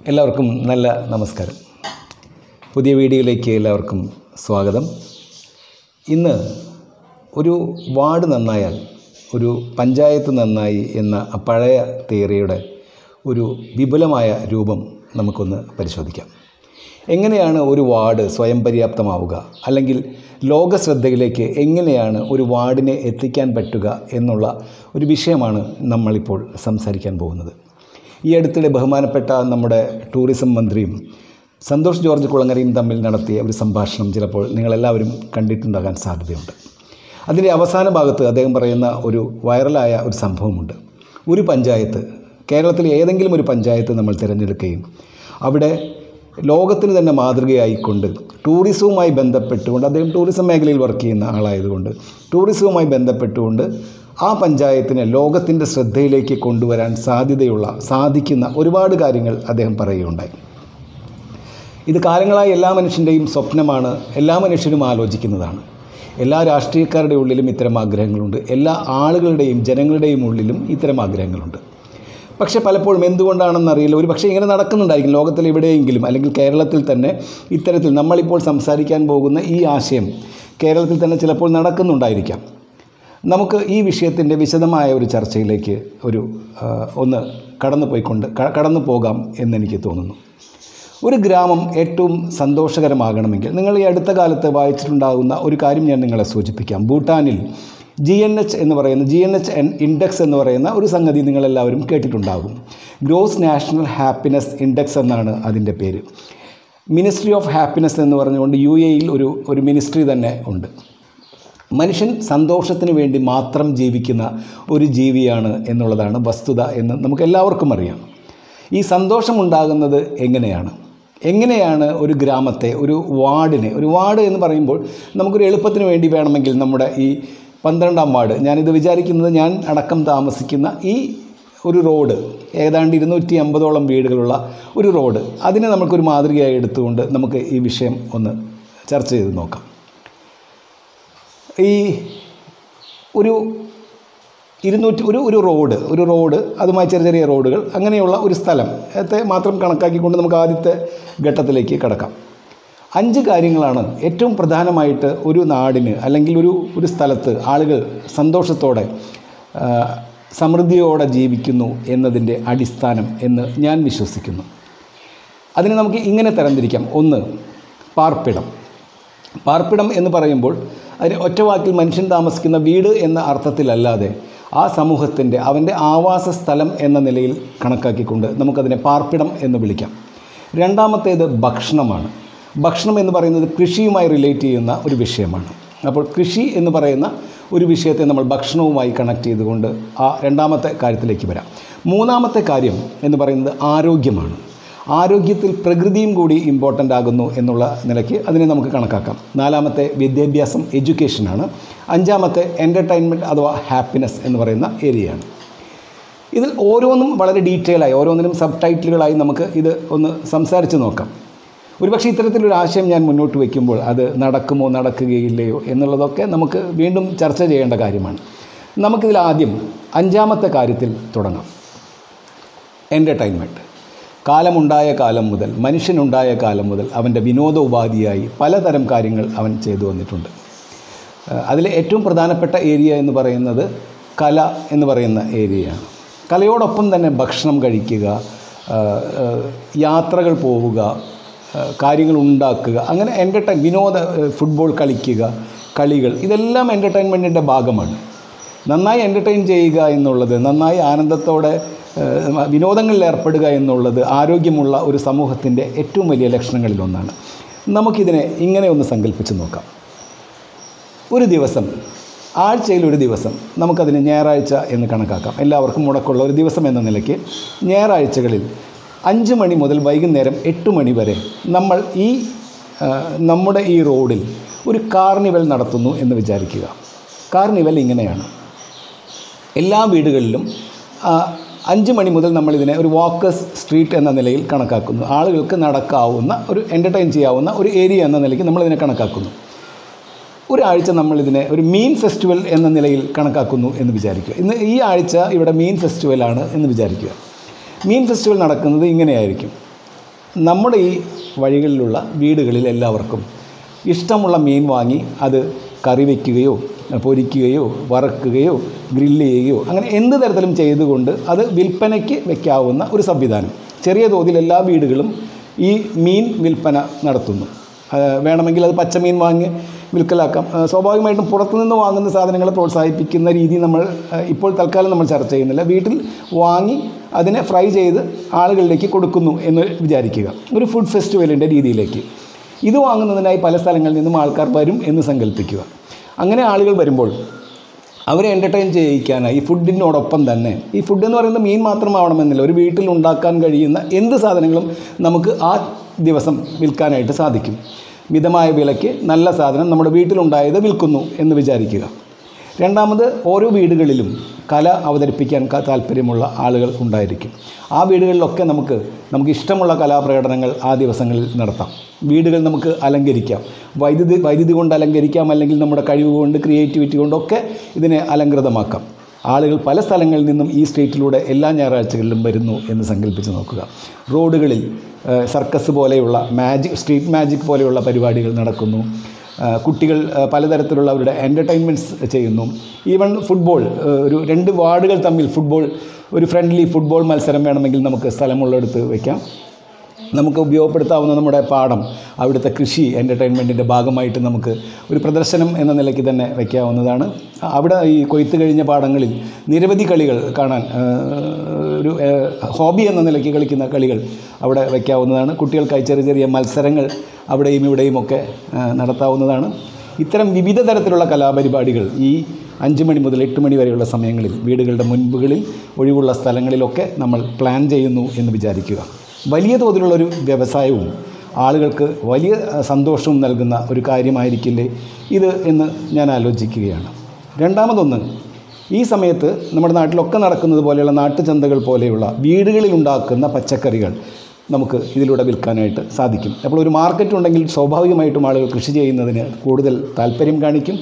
എല്ലാവർക്കും നല്ല നമസ്കാരം പുതിയ വീഡിയോയിലേക്ക് എല്ലാവർക്കും സ്വാഗതം ഇന്ന് ഒരു വാർഡ് നന്നായാൽ ഒരു പഞ്ചായത്ത് നന്നായി എന്ന ആ പഴയ തിയറിയുടെ ഒരു വിപുലമായ രൂപം നമുക്കൊന്ന് പരിശോധിക്കാം എങ്ങനെയാണ് ഒരു വാർഡ് സ്വയം പര്യാപ്തമാവുക അല്ലെങ്കിൽ ലോക ശ്രദ്ധയിലേക്ക് എങ്ങനെയാണ് ഒരു വാർഡിനെ എത്തിക്കാൻ പറ്റുക എന്നുള്ള ഒരു വിഷയമാണ് നമ്മളിപ്പോൾ സംസാരിക്കാൻ പോകുന്നത് ഈ അടുത്തിടെ ബഹുമാനപ്പെട്ട നമ്മുടെ ടൂറിസം മന്ത്രിയും സന്തോഷ് ജോർജ് കുളങ്ങരയും തമ്മിൽ നടത്തിയ ഒരു സംഭാഷണം ചിലപ്പോൾ നിങ്ങളെല്ലാവരും കണ്ടിട്ടുണ്ടാകാൻ സാധ്യതയുണ്ട് അതിൻ്റെ അവസാന ഭാഗത്ത് അദ്ദേഹം പറയുന്ന ഒരു വൈറലായ ഒരു സംഭവമുണ്ട് ഒരു പഞ്ചായത്ത് കേരളത്തിലെ ഏതെങ്കിലും ഒരു പഞ്ചായത്ത് നമ്മൾ തിരഞ്ഞെടുക്കുകയും അവിടെ ലോകത്തിന് തന്നെ മാതൃകയായിക്കൊണ്ട് ടൂറിസവുമായി ബന്ധപ്പെട്ടുകൊണ്ട് അദ്ദേഹം ടൂറിസം മേഖലയിൽ വർക്ക് ചെയ്യുന്ന ആളായതുകൊണ്ട് ടൂറിസവുമായി ബന്ധപ്പെട്ടുകൊണ്ട് ആ പഞ്ചായത്തിനെ ലോകത്തിൻ്റെ ശ്രദ്ധയിലേക്ക് കൊണ്ടുവരാൻ സാധ്യതയുള്ള സാധിക്കുന്ന ഒരുപാട് കാര്യങ്ങൾ അദ്ദേഹം പറയുകയുണ്ടായി ഇത് കാലങ്ങളായി എല്ലാ മനുഷ്യൻ്റെയും സ്വപ്നമാണ് എല്ലാ മനുഷ്യരും ആലോചിക്കുന്നതാണ് എല്ലാ രാഷ്ട്രീയക്കാരുടെ ഉള്ളിലും ഇത്തരം ആഗ്രഹങ്ങളുണ്ട് എല്ലാ ആളുകളുടെയും ജനങ്ങളുടെയും ഉള്ളിലും ഇത്തരം ആഗ്രഹങ്ങളുണ്ട് പക്ഷേ പലപ്പോഴും എന്തുകൊണ്ടാണെന്നറിയില്ല ഒരു പക്ഷേ ഇങ്ങനെ നടക്കുന്നുണ്ടായിരിക്കും ലോകത്തിൽ എവിടെയെങ്കിലും അല്ലെങ്കിൽ കേരളത്തിൽ തന്നെ ഇത്തരത്തിൽ നമ്മളിപ്പോൾ സംസാരിക്കാൻ പോകുന്ന ഈ ആശയം കേരളത്തിൽ തന്നെ ചിലപ്പോൾ നടക്കുന്നുണ്ടായിരിക്കാം നമുക്ക് ഈ വിഷയത്തിൻ്റെ വിശദമായ ഒരു ചർച്ചയിലേക്ക് ഒരു ആ, ഒന്ന് കടന്നു പോയിക്കൊണ്ട് ക- കടന്നു പോകാം എന്നെനിക്ക് തോന്നുന്നു ഒരു ഗ്രാമം ഏറ്റവും സന്തോഷകരമാകണമെങ്കിൽ നിങ്ങൾ ഈ അടുത്ത കാലത്ത് വായിച്ചിട്ടുണ്ടാകുന്ന ഒരു കാര്യം ഞാൻ നിങ്ങളെ സൂചിപ്പിക്കാം ഭൂട്ടാനിൽ ജി എൻ എച്ച് എന്ന് പറയുന്ന ജി എൻ എച്ച് ഇൻഡെക്സ് എന്ന് പറയുന്ന ഒരു സംഗതി നിങ്ങളെല്ലാവരും കേട്ടിട്ടുണ്ടാകും ഗ്രോസ് നാഷണൽ ഹാപ്പിനെസ് ഇൻഡെക്സ് എന്നാണ് അതിൻ്റെ പേര് മിനിസ്ട്രി ഓഫ് ഹാപ്പിനെസ് എന്ന് പറഞ്ഞുകൊണ്ട് യു എയിൽ ഒരു ഒരു മിനിസ്ട്രി തന്നെ ഉണ്ട് മനുഷ്യൻ സന്തോഷത്തിന് വേണ്ടി മാത്രം ജീവിക്കുന്ന ഒരു ജീവിയാണ് എന്നുള്ളതാണ് വസ്തുത എന്ന് നമുക്ക് എല്ലാവർക്കും അറിയാം ഈ സന്തോഷമുണ്ടാകുന്നത് എങ്ങനെയാണ് എങ്ങനെയാണ് ഒരു ഗ്രാമത്തെ ഒരു വാർഡിനെ ഒരു വാർഡ് എന്ന് പറയുമ്പോൾ നമുക്കൊരു എളുപ്പത്തിന് വേണ്ടി വേണമെങ്കിൽ നമ്മുടെ ഈ പന്ത്രണ്ടാം വാർഡ് ഞാനിത് വിചാരിക്കുന്നത് ഞാൻ അടക്കം താമസിക്കുന്ന ഈ ഒരു റോഡ് ഏതാണ്ട് ഇരുന്നൂറ്റി അമ്പതോളം വീടുകളുള്ള ഒരു റോഡ് അതിനെ നമുക്കൊരു മാതൃകയായി എടുത്തുകൊണ്ട് നമുക്ക് ഈ വിഷയം ഒന്ന് ചർച്ച ചെയ്ത് നോക്കാം ഈ ഒരു ഇരുന്നൂറ്റി ഒരു ഒരു റോഡ് ഒരു റോഡ് അതുമായി ചെറിയ ചെറിയ റോഡുകൾ അങ്ങനെയുള്ള ഒരു സ്ഥലം ത്തെ മാത്രം കണക്കാക്കിക്കൊണ്ട് നമുക്ക് ആദ്യത്തെ ഘട്ടത്തിലേക്ക് കടക്കാം അഞ്ച് കാര്യങ്ങളാണ് ഏറ്റവും പ്രധാനമായിട്ട് ഒരു നാടിന് അല്ലെങ്കിൽ ഒരു ഒരു സ്ഥലത്ത് ആളുകൾ സന്തോഷത്തോടെ ആ, സമൃദ്ധിയോടെ ജീവിക്കുന്നു എന്നതിൻ്റെ അടിസ്ഥാനം എന്ന് ഞാൻ വിശ്വസിക്കുന്നു അതിനെ നമുക്ക് ഇങ്ങനെ തരംതിരിക്കാം ഒന്ന് പാർപ്പിടം പാർപ്പിടം എന്ന് പറയുമ്പോൾ അതിന് ഒറ്റവാക്കിൽ മനുഷ്യൻ താമസിക്കുന്ന വീട് എന്ന അർത്ഥത്തിലല്ലാതെ ആ സമൂഹത്തിൻ്റെ അവൻ്റെ ആവാസ സ്ഥലം എന്ന നിലയിൽ കണക്കാക്കിക്കൊണ്ട് നമുക്കതിനെ പാർപ്പിടം എന്ന് വിളിക്കാം രണ്ടാമത്തേത് ഭക്ഷണമാണ് ഭക്ഷണം എന്ന് പറയുന്നത് കൃഷിയുമായി റിലേറ്റ് ചെയ്യുന്ന ഒരു വിഷയമാണ് അപ്പോൾ കൃഷി എന്ന് പറയുന്ന ഒരു വിഷയത്തെ നമ്മൾ ഭക്ഷണവുമായി കണക്ട് ചെയ്തുകൊണ്ട് ആ രണ്ടാമത്തെ കാര്യത്തിലേക്ക് വരാം മൂന്നാമത്തെ കാര്യം എന്ന് പറയുന്നത് ആരോഗ്യമാണ് ആരോഗ്യത്തിൽ പ്രകൃതിയും കൂടി ഇമ്പോർട്ടൻ്റ് ആകുന്നു എന്നുള്ള നിലയ്ക്ക് അതിനെ നമുക്ക് കണക്കാക്കാം നാലാമത്തെ വിദ്യാഭ്യാസം എഡ്യൂക്കേഷനാണ് അഞ്ചാമത്തെ എൻ്റർടൈൻമെൻറ്റ് അഥവാ ഹാപ്പിനെസ് എന്ന് പറയുന്ന ഏരിയയാണ് ഇതിൽ ഓരോന്നും വളരെ ഡീറ്റെയിൽ ആയി ഓരോന്നിനും സബ് ടൈറ്റിലുകളായി നമുക്ക് ഇത് ഒന്ന് സംസാരിച്ച് നോക്കാം ഒരുപക്ഷെ ഇത്തരത്തിലൊരു ആശയം ഞാൻ മുന്നോട്ട് വയ്ക്കുമ്പോൾ അത് നടക്കുമോ നടക്കുകയില്ലയോ എന്നുള്ളതൊക്കെ നമുക്ക് വീണ്ടും ചർച്ച ചെയ്യേണ്ട കാര്യമാണ് നമുക്കിതിൽ ആദ്യം അഞ്ചാമത്തെ കാര്യത്തിൽ തുടങ്ങാം എൻ്റർടൈൻമെൻറ്റ് കാലമുണ്ടായ കാലം മുതൽ മനുഷ്യനുണ്ടായ കാലം മുതൽ അവൻ്റെ വിനോദ ഉപാധിയായി പലതരം കാര്യങ്ങൾ അവൻ ചെയ്തു വന്നിട്ടുണ്ട് ഏഹ് അതിലെ ഏറ്റവും പ്രധാനപ്പെട്ട ഏരിയ എന്ന് പറയുന്നത് കല എന്ന് പറയുന്ന ഏരിയയാണ് കലയോടൊപ്പം തന്നെ ഭക്ഷണം കഴിക്കുക ഏഹ് ഏഹ് യാത്രകൾ പോവുക ഏഹ് കാര്യങ്ങൾ ഉണ്ടാക്കുക അങ്ങനെ എൻ്റർടൈൻ വിനോദ ഏഹ് ഫുട്ബോൾ കളിക്കുക കളികൾ ഇതെല്ലാം എൻ്റർടൈൻമെൻറ്റിൻ്റെ ഭാഗമാണ് നന്നായി എൻ്റർടൈൻ ചെയ്യുക എന്നുള്ളത് നന്നായി ആനന്ദത്തോടെ ഏഹ്, വിനോദങ്ങളിൽ ഏർപ്പെടുക എന്നുള്ളത് ആരോഗ്യമുള്ള ഒരു സമൂഹത്തിൻ്റെ ഏറ്റവും വലിയ ലക്ഷണങ്ങളിലൊന്നാണ് നമുക്കിതിനെ ഇങ്ങനെ ഒന്ന് സങ്കല്പിച്ച് നോക്കാം ഒരു ദിവസം ആഴ്ചയിൽ ഒരു ദിവസം നമുക്കതിന് ഞായറാഴ്ച എന്ന് കണക്കാക്കാം എല്ലാവർക്കും മുടക്കമുള്ള ഒരു ദിവസം എന്ന നിലയ്ക്ക് ഞായറാഴ്ചകളിൽ അഞ്ച് മണി മുതൽ വൈകുന്നേരം എട്ട് മണി വരെ നമ്മൾ ഈ ആ, നമ്മുടെ ഈ റോഡിൽ ഒരു കാർണിവൽ നടത്തുന്നു എന്ന് വിചാരിക്കുക കാർണിവൽ ഇങ്ങനെയാണ് എല്ലാ വീടുകളിലും ആ, അഞ്ച് മണി മുതൽ നമ്മളിതിനെ ഒരു വാക്കേഴ്സ് സ്ട്രീറ്റ് എന്ന നിലയിൽ കണക്കാക്കുന്നു ആളുകൾക്ക് നടക്കാവുന്ന ഒരു എൻ്റർടൈൻ ചെയ്യാവുന്ന ഒരു ഏരിയ എന്ന നിലയ്ക്ക് നമ്മളിതിനെ കണക്കാക്കുന്നു ഒരാഴ്ച നമ്മളിതിനെ ഒരു മീൻ ഫെസ്റ്റിവൽ എന്ന നിലയിൽ കണക്കാക്കുന്നു എന്ന് വിചാരിക്കുക ഇന്ന് ഈ ആഴ്ച ഇവിടെ മീൻ ഫെസ്റ്റിവലാണ് എന്ന് വിചാരിക്കുക മീൻ ഫെസ്റ്റിവൽ നടക്കുന്നത് ഇങ്ങനെയായിരിക്കും നമ്മുടെ ഈ വഴികളിലുള്ള വീടുകളിൽ എല്ലാവർക്കും ഇഷ്ടമുള്ള മീൻ വാങ്ങി അത് കറി വയ്ക്കുകയോ പൊരിക്കുകയോ വറക്കുകയോ ഗ്രില്ല് ചെയ്യുകയോ അങ്ങനെ എന്ത് തരത്തിലും ചെയ്തുകൊണ്ട് അത് വിൽപ്പനയ്ക്ക് വെക്കാവുന്ന ഒരു സംവിധാനം ചെറിയ തോതിൽ എല്ലാ വീടുകളും ഈ മീൻ വിൽപ്പന നടത്തുന്നു ആ, വേണമെങ്കിൽ അത് പച്ചമീൻ വാങ്ങി വിൽക്കലാക്കാം ആ, സ്വാഭാവികമായിട്ടും പുറത്തുനിന്ന് വാങ്ങുന്ന സാധനങ്ങളെ പ്രോത്സാഹിപ്പിക്കുന്ന രീതി നമ്മൾ ആ, ഇപ്പോൾ തൽക്കാലം നമ്മൾ ചർച്ച ചെയ്യുന്നില്ല വീട്ടിൽ വാങ്ങി അതിനെ ഫ്രൈ ചെയ്ത് ആളുകളിലേക്ക് കൊടുക്കുന്നു എന്ന് വിചാരിക്കുക ഒരു ഫുഡ് ഫെസ്റ്റിവലിൻ്റെ രീതിയിലേക്ക് ഇത് വാങ്ങുന്നതിനായി പല സ്ഥലങ്ങളിൽ നിന്നും ആൾക്കാർ വരും എന്ന് സങ്കല്പിക്കുക അങ്ങനെ ആളുകൾ വരുമ്പോൾ അവരെ എൻ്റർടൈൻ ചെയ്യിക്കാനായി ഈ ഫുഡിനോടൊപ്പം തന്നെ ഈ ഫുഡ് എന്ന് പറയുന്നത് മീൻ മാത്രമാവണമെന്നില്ല ഒരു വീട്ടിൽ ഉണ്ടാക്കാൻ കഴിയുന്ന എന്ത് സാധനങ്ങളും നമുക്ക് ആ ദിവസം വിൽക്കാനായിട്ട് സാധിക്കും മിതമായ വിലയ്ക്ക് നല്ല സാധനം നമ്മുടെ വീട്ടിലുണ്ടായത് വിൽക്കുന്നു എന്ന് വിചാരിക്കുക രണ്ടാമത് ഓരോ വീടുകളിലും കല അവതരിപ്പിക്കാൻ ക- താല്പര്യമുള്ള ആളുകൾ ഉണ്ടായിരിക്കും ആ വീടുകളിലൊക്കെ നമുക്ക് നമുക്ക് ഇഷ്ടമുള്ള കലാപ്രകടനങ്ങൾ ആ ദിവസങ്ങളിൽ നടത്താം വീടുകൾ നമുക്ക് അലങ്കരിക്കാം വൈദ്യുതി വൈദ്യുതി കൊണ്ട് അലങ്കരിക്കാം അല്ലെങ്കിൽ നമ്മുടെ കഴിവ് കൊണ്ട് ക്രിയേറ്റിവിറ്റി കൊണ്ടൊക്കെ ഇതിനെ അലങ്കൃതമാക്കാം ആളുകൾ പല സ്ഥലങ്ങളിൽ നിന്നും ഈ സ്ട്രീറ്റിലൂടെ എല്ലാ ഞായറാഴ്ചകളിലും വരുന്നു എന്ന് സങ്കല്പിച്ച് നോക്കുക റോഡുകളിൽ ഏഹ്, സർക്കസ് പോലെയുള്ള മാജിക് സ്ട്രീറ്റ് മാജിക് പോലെയുള്ള പരിപാടികൾ നടക്കുന്നു ആ, കുട്ടികൾ ആ, പലതരത്തിലുള്ള അവരുടെ എൻ്റർടൈൻമെൻറ്റ്സ് ചെയ്യുന്നു ഈവൻ ഫുട്ബോൾ ആ, ഒരു രണ്ട് വാർഡുകൾ തമ്മിൽ ഫുട്ബോൾ ഒരു ഫ്രണ്ട്ലി ഫുട്ബോൾ മത്സരം വേണമെങ്കിൽ നമുക്ക് സ്ഥലമുള്ളിടത്ത് വയ്ക്കാം നമുക്ക് ഉപയോഗപ്പെടുത്താവുന്ന നമ്മുടെ പാടം അവിടുത്തെ കൃഷി എൻ്റർടൈൻമെൻറ്റിൻ്റെ ഭാഗമായിട്ട് നമുക്ക് ഒരു പ്രദർശനം എന്ന നിലയ്ക്ക് തന്നെ വയ്ക്കാവുന്നതാണ് അവിടെ ഈ കൊയ്ത്ത് കഴിഞ്ഞ പാടങ്ങളിൽ നിരവധി കളികൾ കാണാൻ ആ, ഒരു ആ, ഹോബി എന്ന നിലയ്ക്ക് കളിക്കുന്ന കളികൾ അവിടെ വയ്ക്കാവുന്നതാണ് കുട്ടികൾക്കായി ചെറിയ ചെറിയ മത്സരങ്ങൾ അവിടെയും ഇവിടെയും ഒക്കെ ആ, നടത്താവുന്നതാണ് ഇത്തരം വിവിധ തരത്തിലുള്ള കലാപരിപാടികൾ ഈ അഞ്ച് മണി മുതൽ എട്ട് മണി വരെയുള്ള സമയങ്ങളിൽ വീടുകളുടെ മുൻപുകളിൽ ഒഴിവുള്ള സ്ഥലങ്ങളിലൊക്കെ നമ്മൾ പ്ലാൻ ചെയ്യുന്നു എന്ന് വിചാരിക്കുക വലിയ തോതിലുള്ളൊരു വ്യവസായവും ആളുകൾക്ക് വലിയ ആ, സന്തോഷവും നൽകുന്ന ഒരു കാര്യമായിരിക്കില്ലേ ഇത് എന്ന് ഞാൻ ആലോചിക്കുകയാണ് രണ്ടാമതൊന്ന് ഈ സമയത്ത് നമ്മുടെ നാട്ടിലൊക്കെ നടക്കുന്നത് പോലെയുള്ള നാട്ടുചന്തകൾ പോലെയുള്ള വീടുകളിൽ ഉണ്ടാക്കുന്ന പച്ചക്കറികൾ നമുക്ക് ഇതിലൂടെ വിൽക്കാനായിട്ട് സാധിക്കും അപ്പോൾ ഒരു മാർക്കറ്റ് ഉണ്ടെങ്കിൽ സ്വാഭാവികമായിട്ടും ആളുകൾ കൃഷി ചെയ്യുന്നതിന് കൂടുതൽ താല്പര്യം കാണിക്കും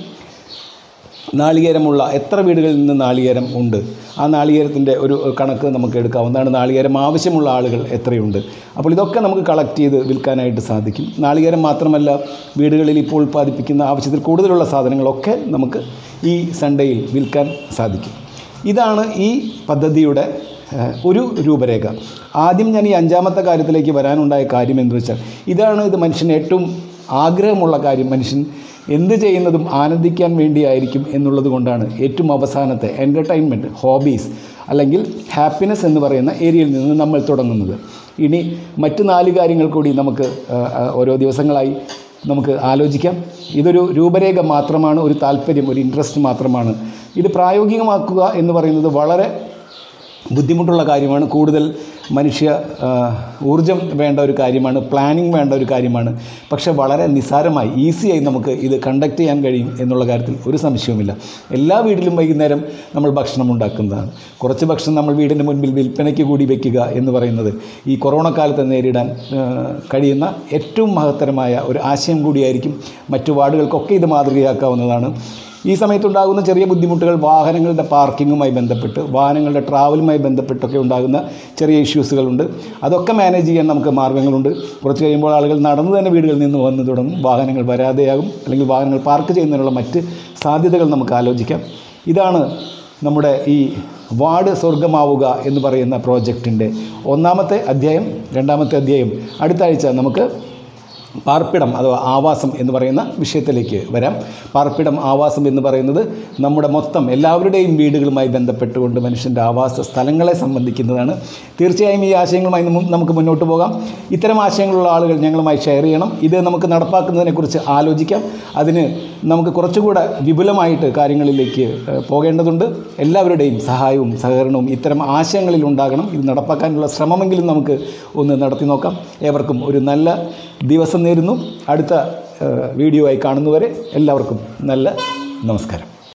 നാളികേരമുള്ള എത്ര വീടുകളിൽ നിന്ന് നാളികേരം ഉണ്ട് ആ നാളികേരത്തിൻ്റെ ഒരു കണക്ക് നമുക്ക് എടുക്കാവുന്നതാണ് നാളികേരം ആവശ്യമുള്ള ആളുകൾ എത്രയുണ്ട് അപ്പോൾ ഇതൊക്കെ നമുക്ക് കളക്ട് ചെയ്ത് വിൽക്കാനായിട്ട് സാധിക്കും നാളികേരം മാത്രമല്ല വീടുകളിൽ ഇപ്പോൾ ഉൽപ്പാദിപ്പിക്കുന്ന ആവശ്യത്തിൽ കൂടുതലുള്ള സാധനങ്ങളൊക്കെ നമുക്ക് ഈ സൺഡേയിൽ വിൽക്കാൻ സാധിക്കും ഇതാണ് ഈ പദ്ധതിയുടെ ഏഹ്, ഒരു രൂപരേഖ ആദ്യം ഞാൻ ഈ അഞ്ചാമത്തെ കാര്യത്തിലേക്ക് വരാനുണ്ടായ കാര്യം എന്ന് വെച്ചാൽ ഇതാണ് ഇത് മനുഷ്യന് ഏറ്റവും ആഗ്രഹമുള്ള കാര്യം മനുഷ്യൻ എന്ത് ചെയ്യുന്നതും ആനന്ദിക്കാൻ വേണ്ടിയായിരിക്കും എന്നുള്ളത് കൊണ്ടാണ് ഏറ്റവും അവസാനത്തെ എൻ്റർടൈൻമെൻറ്റ് ഹോബീസ് അല്ലെങ്കിൽ ഹാപ്പിനെസ് എന്ന് പറയുന്ന ഏരിയയിൽ നിന്ന് നമ്മൾ തുടങ്ങുന്നത് ഇനി മറ്റ് നാല് കാര്യങ്ങൾ കൂടി നമുക്ക് ആ, ആ, ഓരോ ദിവസങ്ങളായി നമുക്ക് ആലോചിക്കാം ഇതൊരു രൂപരേഖ മാത്രമാണ് ഒരു താല്പര്യം ഒരു ഇൻട്രസ്റ്റ് മാത്രമാണ് ഇത് പ്രായോഗികമാക്കുക എന്ന് പറയുന്നത് വളരെ ബുദ്ധിമുട്ടുള്ള കാര്യമാണ് കൂടുതൽ മനുഷ്യ ആ, ഊർജം വേണ്ട ഒരു കാര്യമാണ് പ്ലാനിങ് വേണ്ട ഒരു കാര്യമാണ് പക്ഷേ വളരെ നിസ്സാരമായി ഈസിയായി നമുക്ക് ഇത് കണ്ടക്ട് ചെയ്യാൻ കഴിയും എന്നുള്ള കാര്യത്തിൽ ഒരു സംശയവുമില്ല എല്ലാ വീട്ടിലും വൈകുന്നേരം നമ്മൾ ഭക്ഷണം ഉണ്ടാക്കുന്നതാണ് കുറച്ച് ഭക്ഷണം നമ്മൾ വീടിൻ്റെ മുൻപിൽ വിൽപ്പനയ്ക്ക് കൂടി വെക്കുക എന്ന് പറയുന്നത് ഈ കൊറോണ കാലത്തെ നേരിടാൻ ആ, കഴിയുന്ന ഏറ്റവും മഹത്തരമായ ഒരു ആശയം കൂടിയായിരിക്കും മറ്റു വാർഡുകൾക്കൊക്കെ ഇത് മാതൃകയാക്കാവുന്നതാണ് ഈ സമയത്തുണ്ടാകുന്ന ചെറിയ ബുദ്ധിമുട്ടുകൾ വാഹനങ്ങളുടെ പാർക്കിങ്ങുമായി ബന്ധപ്പെട്ട് വാഹനങ്ങളുടെ ട്രാവലുമായി ബന്ധപ്പെട്ടൊക്കെ ഉണ്ടാകുന്ന ചെറിയ ഇഷ്യൂസുകളുണ്ട് അതൊക്കെ മാനേജ് ചെയ്യാൻ നമുക്ക് മാർഗ്ഗങ്ങളുണ്ട് കുറച്ച് കഴിയുമ്പോൾ ആളുകൾ നടന്നു തന്നെ വീടുകളിൽ നിന്ന് വന്ന് തുടങ്ങും വാഹനങ്ങൾ വരാതെയാകും അല്ലെങ്കിൽ വാഹനങ്ങൾ പാർക്ക് ചെയ്യുന്നതിനുള്ള മറ്റ് സാധ്യതകൾ നമുക്ക് ആലോചിക്കാം ഇതാണ് നമ്മുടെ ഈ വാർഡ് സ്വർഗമാവുക എന്ന് പറയുന്ന പ്രോജക്റ്റിൻ്റെ ഒന്നാമത്തെ അധ്യായം രണ്ടാമത്തെ അധ്യായം അടുത്ത ആഴ്ച നമുക്ക് പാർപ്പിടം അഥവാ ആവാസം എന്ന് പറയുന്ന വിഷയത്തിലേക്ക് വരാം പാർപ്പിടം ആവാസം എന്ന് പറയുന്നത് നമ്മുടെ മൊത്തം എല്ലാവരുടെയും വീടുകളുമായി ബന്ധപ്പെട്ടുകൊണ്ട് മനുഷ്യൻ്റെ ആവാസ സ്ഥലങ്ങളെ സംബന്ധിക്കുന്നതാണ് തീർച്ചയായും ഈ ആശയങ്ങളുമായി നമ്മ- നമുക്ക് മുന്നോട്ട് പോകാം ഇത്തരം ആശയങ്ങളുള്ള ആളുകൾ ഞങ്ങളുമായി ഷെയർ ചെയ്യണം ഇത് നമുക്ക് നടപ്പാക്കുന്നതിനെക്കുറിച്ച് ആലോചിക്കാം അതിന് നമുക്ക് കുറച്ചുകൂടെ വിപുലമായിട്ട് കാര്യങ്ങളിലേക്ക് ഏഹ്, പോകേണ്ടതുണ്ട് എല്ലാവരുടെയും സഹായവും സഹകരണവും ഇത്തരം ആശയങ്ങളിൽ ഉണ്ടാകണം ഇത് നടപ്പാക്കാനുള്ള ശ്രമമെങ്കിലും നമുക്ക് ഒന്ന് നടത്തി നോക്കാം ഏവർക്കും ഒരു നല്ല ദിവസം നേരുന്നു അടുത്ത ഏഹ്, വീഡിയോ ആയി കാണുന്നവരെ എല്ലാവർക്കും നല്ല നമസ്കാരം